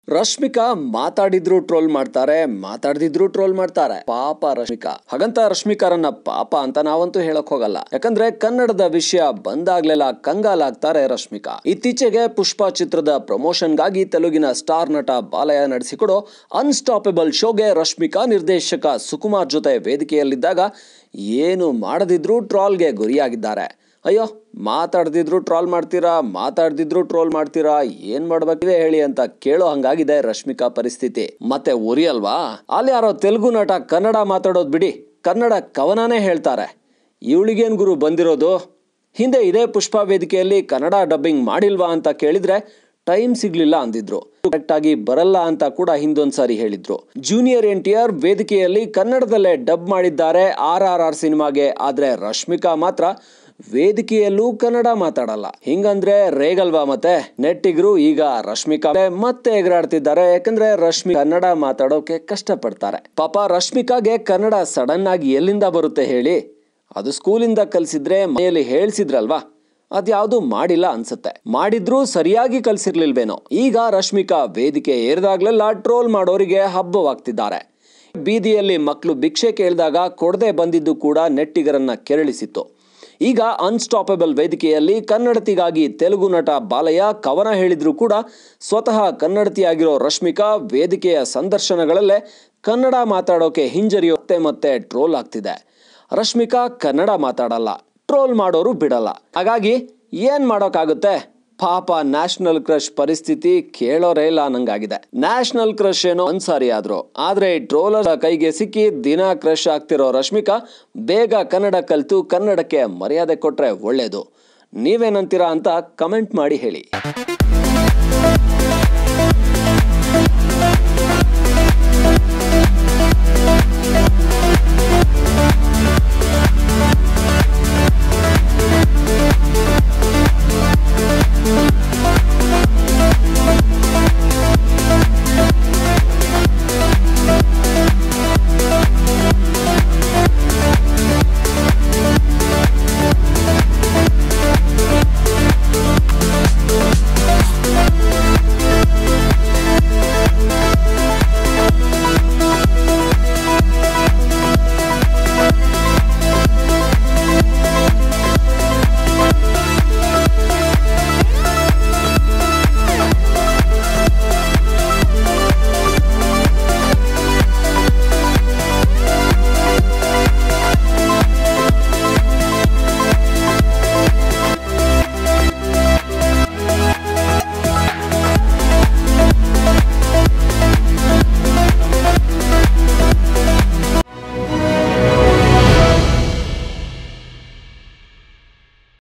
ರಶ್ಮಿಕಾ ಮಾತಾಡಿದ್ರು ಟ್ರೋಲ್ ಮಾಡ್ತಾರೆ ಮಾತಾಡ್ದಿದ್ರು ಟ್ರೋಲ್ ಮಾಡ್ತಾರೆ ಪಾಪ ರಶ್ಮಿಕಾ ಹಾಗಂತ ರಶ್ಮಿಕಾರನ್ನ ಪಾಪ ಅಂತ ನಾವಂತೂ ಹೇಳಕ್ ಹೋಗಲ್ಲ ಯಾಕಂದ್ರೆ ಕನ್ನಡದ ವಿಷಯ ಬಂದಾಗ್ಲೆಲ್ಲ ಕಂಗಾಲಾಗ್ತಾರೆ ರಶ್ಮಿಕಾ ಇತ್ತೀಚೆಗೆ ಪುಷ್ಪ ಚಿತ್ರದ ಪ್ರಮೋಷನ್ಗಾಗಿ ತೆಲುಗಿನ ಸ್ಟಾರ್ ನಟ ಬಾಲಯ್ಯ ನಡೆಸಿಕೊಡೋ ಅನ್ಸ್ಟಾಪಬಲ್ ಶೋಗೆ ರಶ್ಮಿಕಾ ನಿರ್ದೇಶಕ ಸುಕುಮಾರ್ ಜೊತೆ ವೇದಿಕೆಯಲ್ಲಿದ್ದಾಗ ಏನು ಮಾಡದಿದ್ರು ಟ್ರಾಲ್ಗೆ ಗುರಿಯಾಗಿದ್ದಾರೆ ಅಯ್ಯೋ ಮಾತಾಡ್ದಿದ್ರು ಟ್ರಾಲ್ ಮಾಡ್ತೀರಾ ಮಾತಾಡ್ದಿದ್ರು ಟ್ರೋಲ್ ಮಾಡ್ತೀರಾ ಏನ್ ಮಾಡ್ಬೇಕಿದೆ ಹೇಳಿ ಅಂತ ಕೇಳೋ ಹಂಗಾಗಿದೆ ರಶ್ಮಿಕಾ ಪರಿಸ್ಥಿತಿ ಮತ್ತೆ ಉರಿ ಅಲ್ವಾ ಅಲ್ಲಿ ಯಾರೋ ತೆಲುಗು ನಟ ಕನ್ನಡ ಮಾತಾಡೋದ್ ಬಿಡಿ ಕನ್ನಡ ಕವನನೇ ಹೇಳ್ತಾರೆ ಇವಳಿಗೇನ್ ಗುರು ಬಂದಿರೋದು ಹಿಂದೆ ಇದೇ ಪುಷ್ಪ ವೇದಿಕೆಯಲ್ಲಿ ಕನ್ನಡ ಡಬ್ಬಿಂಗ್ ಮಾಡಿಲ್ವಾ ಅಂತ ಕೇಳಿದ್ರೆ ಟೈಮ್ ಸಿಗ್ಲಿಲ್ಲ ಅಂದಿದ್ರು ಕರೆಕ್ಟ್ ಆಗಿ ಬರಲ್ಲ ಅಂತ ಕೂಡ ಹಿಂದೊಂದ್ಸಾರಿ ಹೇಳಿದ್ರು ಜೂನಿಯರ್ ಎನ್ ಟಿ ಆರ್ ವೇದಿಕೆಯಲ್ಲಿ ಕನ್ನಡದಲ್ಲೇ ಡಬ್ ಮಾಡಿದ್ದಾರೆ ಆರ್ ಆರ್ ಆರ್ ಸಿನಿಮಾಗೆ ಆದ್ರೆ ರಶ್ಮಿಕಾ ಮಾತ್ರ ವೇದಿಕೆಯಲ್ಲೂ ಕನ್ನಡ ಮಾತಾಡಲ್ಲ ಹಿಂಗಂದ್ರೆ ರೇಗಲ್ವಾ ಮತ್ತೆ ನೆಟ್ಟಿಗರು ಈಗ ರಶ್ಮಿಕಾ ಮತ್ತೆ ಎಗರಾಡ್ತಿದ್ದಾರೆ ಯಾಕಂದ್ರೆ ರಶ್ಮಿ ಕನ್ನಡ ಮಾತಾಡೋಕೆ ಕಷ್ಟಪಡ್ತಾರೆ ಪಾಪ ರಶ್ಮಿಕಾಗೆ ಕನ್ನಡ ಸಡನ್ ಆಗಿ ಎಲ್ಲಿಂದ ಬರುತ್ತೆ ಹೇಳಿ ಅದು ಸ್ಕೂಲಿಂದ ಕಲ್ಸಿದ್ರೆ ಮನೆಯಲ್ಲಿ ಹೇಳ್ಸಿದ್ರಲ್ವಾ ಅದ್ಯಾವುದು ಮಾಡಿಲ್ಲ ಅನ್ಸುತ್ತೆ ಮಾಡಿದ್ರೂ ಸರಿಯಾಗಿ ಕಲ್ಸಿರ್ಲಿಲ್ವೇನೋ ಈಗ ರಶ್ಮಿಕಾ ವೇದಿಕೆ ಏರಿದಾಗ್ಲೆಲ್ಲ ಟ್ರೋಲ್ ಮಾಡೋರಿಗೆ ಹಬ್ಬವಾಗ್ತಿದ್ದಾರೆ ಬೀದಿಯಲ್ಲಿ ಮಕ್ಕಳು ಭಿಕ್ಷೆ ಕೇಳಿದಾಗ ಕೊಡದೆ ಬಂದಿದ್ದು ಕೂಡ ನೆಟ್ಟಿಗರನ್ನ ಕೆರಳಿಸಿತ್ತು ಈಗ ಅನ್ಸ್ಟಾಪಬಲ್ ವೇದಿಕೆಯಲ್ಲಿ ಕನ್ನಡತಿಗಾಗಿ ತೆಲುಗು ನಟ ಬಾಲಯ್ಯ ಕವನ ಹೇಳಿದ್ರು ಕೂಡ ಸ್ವತಃ ಕನ್ನಡತಿಯಾಗಿರೋ ರಶ್ಮಿಕಾ ವೇದಿಕೆಯ ಸಂದರ್ಶನಗಳಲ್ಲೇ ಕನ್ನಡ ಮಾತಾಡೋಕೆ ಹಿಂಜರಿಯುತ್ತೆ ಮತ್ತೆ ಟ್ರೋಲ್ ಆಗ್ತಿದೆ ರಶ್ಮಿಕಾ ಕನ್ನಡ ಮಾತಾಡಲ್ಲ ಟ್ರೋಲ್ ಮಾಡೋರು ಬಿಡಲ್ಲ ಹಾಗಾಗಿ ಏನ್ ಮಾಡೋಕ್ಕಾಗುತ್ತೆ ಪಾಪ ನ್ಯಾಷನಲ್ ಕ್ರಶ್ ಪರಿಸ್ಥಿತಿ ಕೇಳೋರೇ ಇಲ್ಲ ಅನ್ನಂಗಾಗಿದೆ ನ್ಯಾಷನಲ್ ಕ್ರಶ್ ಏನೋ ಅನ್ಸಾರಿ ಆದ್ರು ಆದ್ರೆ ಈ ಟ್ರೋಲರ್ ಕೈಗೆ ಸಿಕ್ಕಿ ದಿನ ಕ್ರಶ್ ಆಗ್ತಿರೋ ರಶ್ಮಿಕಾ ಬೇಗ ಕನ್ನಡ ಕಲ್ತು ಕನ್ನಡಕ್ಕೆ ಮರ್ಯಾದೆ ಕೊಟ್ರೆ ಒಳ್ಳೇದು ನೀವೇನಂತೀರಾ ಅಂತ ಕಮೆಂಟ್ ಮಾಡಿ ಹೇಳಿ